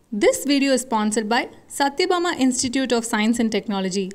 This video is sponsored by Satyabama Institute of Science and Technology.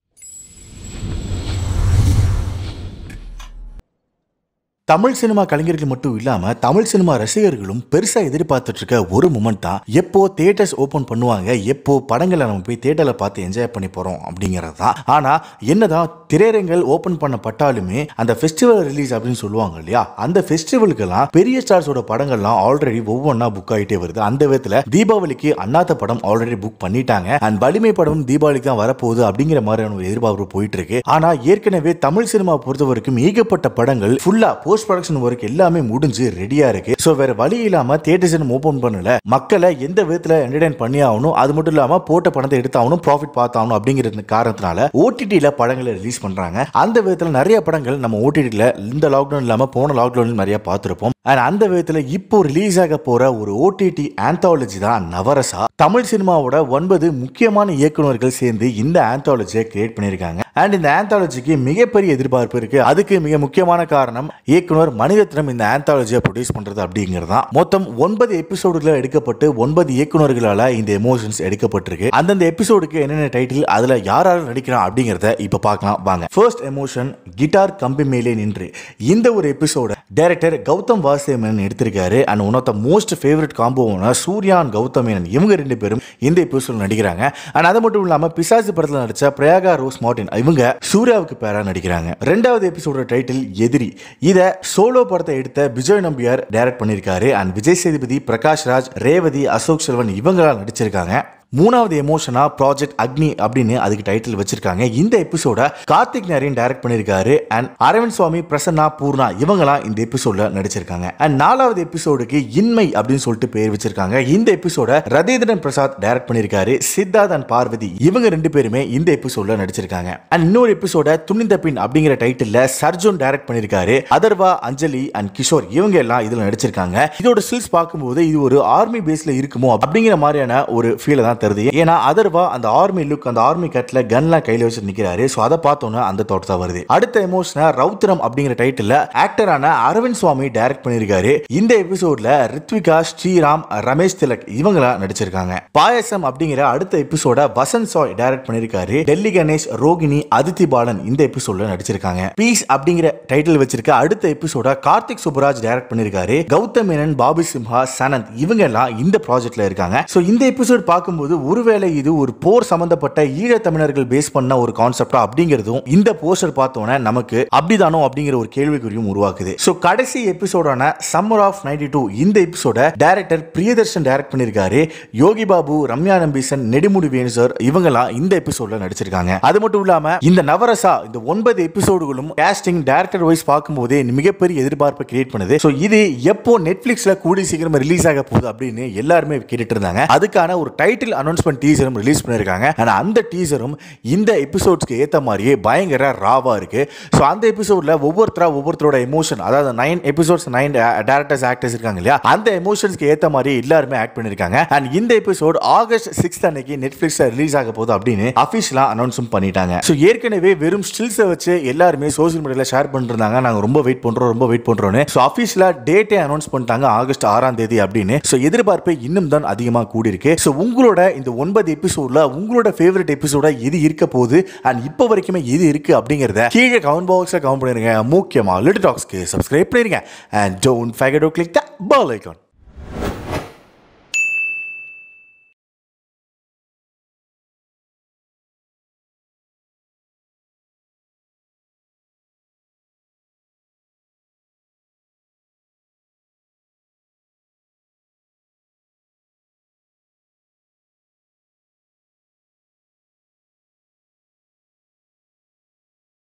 Tamil cinema கலைஞர்கள் மட்டும் இல்லாம Tamil cinema ரசிகர்களும் பெருசா எதிர்பார்த்துட்டு இருக்க ஒரு மூமெண்ட் தான் எப்போ தியேட்டர்ஸ் ஓபன் பண்ணுவாங்க எப்போ படங்களை நம்ம போய் தியேட்டர்ல பார்த்து என்ஜாய் பண்ணி போறோம் அப்படிங்கிறது தான் ஆனா என்னதான் திரையரங்கள் ஓபன் பண்ணப்பட்டாலுமே அந்த ஃபெஸ்டிவல் ரிலீஸ் அப்படின்னு சொல்லுவாங்க இல்லையா அந்த ஃபெஸ்டிவலுக்கெல்லாம் பெரிய ஸ்டார்ஸோட படங்கள்லாம் ஆல்ரெடி ஒவ்வொன்றா புக் ஆகிட்டே வருது அந்த விதத்துல தீபாவளிக்கு அண்ணாத்த படம் ஆல்ரெடி புக் பண்ணிட்டாங்க அண்ட் வலிமை படம் தீபாவளிக்கு தான் வரப்போகுது அப்படிங்கிற மாதிரியான ஒரு எதிர்பார்ப்பு போயிட்டு இருக்கு ஆனா ஏற்கனவே தமிழ் சினிமா பொறுத்த வரைக்கும் ஏகப்பட்ட படங்கள் ஃபுல்லா போஸ்ட் ப்ரொடக்ஷன் ஒர்க் எல்லாமே முடிஞ்சு ரெடியா இருக்கு ஸோ வேற வழி இல்லாம தியேட்டர்ஸ் ஓபன் பண்ணல மக்களை எந்த விதத்துல என்டர்டைன் பண்ணி ஆகணும் அது மட்டும் இல்லாம போட்ட பணத்தை எடுத்தாகணும் ப்ராஃபிட் பார்த்தாகணும் அப்படிங்கிற காரணத்தினால ஓடிடியில படங்களை ரிலீஸ் பண்றாங்க அந்த விதத்துல நிறைய படங்கள் நம்ம ஓடிடியில இந்த லாக்டவுன் இல்லாம போன லாக்டவுனில் நிறைய பார்த்திருப்போம் அண்ட் அந்த விதத்துல இப்போ ரிலீஸ் ஆக போற ஒரு ஓடிடி ஆந்தாலஜி தான் நவரசா தமிழ் சினிமாவோட ஒன்பது முக்கியமான இயக்குனர்கள் சேர்ந்து இந்த ஆந்தாலஜியை கிரியேட் பண்ணியிருக்காங்க அண்ட் இந்த ஆந்தாலஜிக்கு மிகப்பெரிய எதிர்பார்ப்பு இருக்கு அதுக்கு மிக முக்கியமான காரணம் இயக்குனர் மணிரத்னம் இந்த ஆந்தாலஜியை ப்ரொடியூஸ் பண்றது அப்படிங்கிறது தான் மொத்தம் ஒன்பது எபிசோடுகளை எடுக்கப்பட்டு ஒன்பது இயக்குனர்களால இந்த எமோஷன்ஸ் எடுக்கப்பட்டிருக்கு அந்தந்த எபிசோடுக்கு என்னென்ன டைட்டில் அதுல யார் யார் நடிக்கிறான் அப்படிங்கிறத இப்ப பார்க்கலாம் வாங்க ஃபர்ஸ்ட் எமோஷன் கிட்டார் கம்பி மேலே நின்று இந்த ஒரு எபிசோட டைரக்டர் கௌதம் வாசுதேவன் எடுத்திருக்காரு and one of the most favourite காம்போனா சூர்யான் கௌதம் மேனன் இவங்க ரெண்டு பேரும் இந்த எபிசோட் நடிக்கிறாங்க அண்ட் அது மட்டும் இல்லாம பிசாசு படத்தில் நடிச்ச பிரயாகா ரோஸ் மார்டின் இவங்க சூர்யாவுக்கு பேரா நடிக்கிறாங்க ரெண்டாவது எபிசோட டைட்டில் எதிரி இத சோலோ படத்தை எடுத்த விஜய் நம்பியார் டைரக்ட் பண்ணியிருக்காரு அண்ட் விஜய் சேதுபதி பிரகாஷ் ராஜ் ரேவதி அசோக் செல்வன் இவங்களாம் நடிச்சிருக்காங்க மூணாவது எமோஷனா ப்ராஜெக்ட் அக்னி அப்படின்னு அதுக்கு டைட்டில் வச்சிருக்காங்க இந்த எபிசோட கார்த்திக் நாரியன் டைரக்ட் பண்ணியிருக்காரு அண்ட் அரவிந்த் சுவாமி பிரசன்னா பூர்ணா இவங்களாம் இந்த எபிசோட்ல நடிச்சிருக்காங்க அண்ட் நாலாவது எபிசோடுக்கு இன்மை அப்படின்னு சொல்லிட்டு பேர் வச்சிருக்காங்க இந்த எபிசோட ரதீந்திரன் பிரசாத் டைரக்ட் பண்ணியிருக்காரு சித்தார்த் அண்ட் பார்வதி இவங்க ரெண்டு பேருமே இந்த எபிசோட்ல நடிச்சிருக்காங்க அண்ட் இன்னொரு எபிசோட துணிந்த பின் அப்படிங்கிற டைட்டில் சர்ஜுன் டைரக்ட் பண்ணியிருக்காரு அதர்வா அஞ்சலி அண்ட் கிஷோர் இவங்க எல்லாம் இதுல நடிச்சிருக்காங்க இதோட ஸ்டில்ஸ் பார்க்கும்போது இது ஒரு ஆர்மி பேஸ்ல இருக்குமோ அப்படிங்கிற மாதிரியான ஒரு ஃபீல் தான் தருது ஏன்னா அதர்வா அந்த ஆர்மி லுக் அந்த ஆர்மி கட்ல கன்லாம் கையில வச்சு நிக்கிறாரு ஸோ அதை பார்த்தோன்னா அந்த தோட்டத்தை வருது அடுத்த எமோஷனா ரவுத்திரம் அப்படிங்கிற டைட்டில் ஆக்டரான அரவிந்த் சுவாமி டைரக்ட் பண்ணியிருக்காரு இந்த எபிசோட்ல ரித்விகா ஸ்ரீராம் ரமேஷ் திலக் இவங்களா நடிச்சிருக்காங்க பாயசம் அப்படிங்கிற அடுத்த எபிசோட வசந்த் சாய் டைரக்ட் பண்ணியிருக்காரு டெல்லி கணேஷ் ரோகிணி அதித்தி பாலன் இந்த எபிசோட்ல நடிச்சிருக்காங்க பீஸ் அப்படிங்கிற டைட்டில் வச்சிருக்க அடுத்த எபிசோட கார்த்திக் சுப்ராஜ் டைரக்ட் பண்ணியிருக்காரு கௌதம் மேனன் பாபி சிம்ஹா சனந்த் இவங்க எல்லாம் இந்த ப்ராஜெக்ட்ல இருக்காங்க ஸோ இந்த எபிசோட் பார்க்கும்போது ஒருவேளை இது ஒரு போர் சம்பந்தப்பட்ட ஈழ தமிழர்கள் பேஸ் பண்ண ஒரு கான்செப்டா அப்படிங்கிறதும் இந்த போஸ்டர் பார்த்தோன்னே நமக்கு அப்படிதானோ அப்படிங்கிற ஒரு கேள்விக்குறியும் உருவாக்குது ஸோ கடைசி எபிசோடான சம்மர் ஆஃப் நைன்டி டூ இந்த எபிசோட டைரக்டர் பிரியதர்ஷன் டைரக்ட் பண்ணியிருக்காரு யோகி பாபு ரம்யா நம்பீசன் நெடுமுடி வேணு சார் இவங்கெல்லாம் இந்த எபிசோட்ல நடிச்சிருக்காங்க அது மட்டும் இல்லாம இந்த நவரசா இந்த ஒன்பது எபிசோடுகளும் கேஸ்டிங் டேரக்டர் வைஸ் பார்க்கும்போதே மிகப்பெரிய எதிர்பார்ப்பை கிரியேட் பண்ணுது ஸோ இது எப்போ நெட்ஃபிளிக்ஸ்ல கூடி சீக்கிரமா ரிலீஸ் ஆக போகுது அப்படின்னு எல்லாருமே கேட்டுட்டு இருந்தாங்க அதுக்கான ஒரு டைட்டில் அனௌன்ஸ்மெண்ட் டீசரும் ரிலீஸ் பண்ணியிருக்காங்க அண்ட் அந்த டீசரும் இந்த எபிசோட்ஸ்க்கு ஏற்ற மாதிரியே பயங்கர ராவா இருக்கு ஸோ அந்த எபிசோட்ல ஒவ்வொருத்தரா ஒவ்வொருத்தரோட எமோஷன் அதாவது nine episodes nine directors actors இருக்காங்க இல்லையா அந்த எமோஷன்ஸ்க்கு ஏற்ற மாதிரி எல்லாருமே ஆக்ட் பண்ணியிருக்காங்க அண்ட் இந்த எபிசோட் ஆகஸ்ட் சிக்ஸ்த் அன்னைக்கு நெட்ஃபிளிக்ஸ்ல ரிலீஸ் ஆக போகுது அப்படின்னு அஃபிஷியலா அனௌன்ஸும் பண்ணிட்டாங்க ஸோ ஏற்கனவே வெறும் ஸ்டில்ஸை வச்சு எல்லாருமே சோசியல் மீடியாவில் ஷேர் பண்ணிருந்தாங்க நாங்கள் ரொம்ப வெயிட் பண்றோம் ரொம்ப வெயிட் பண்றோம்னு ஸோ அஃபிஷியலா டேட்டே அனௌன்ஸ் பண்ணிட்டாங்க ஆகஸ்ட் ஆறாம் தேதி அப்படின்னு ஸோ எதிர்பார்ப்பு இன்னும் தான் அதிகமாக கூடியிருக்கு ஸோ உங்களோட இந்த ஒன்பது எபிசோட்ல உங்களோட ஃபேவரட் எபிசோட எது இருக்க போகுது அண்ட் இப்போ வரைக்குமே எது இருக்கு அப்படிங்கிறத கீழே கமெண்ட் பாக்ஸில் கமெண்ட் பண்ணிருங்க முக்கியமாக லிட்டில் டாக்ஸ்க்கு சப்ஸ்கிரைப் பண்ணிருங்க and don't forget click the bell icon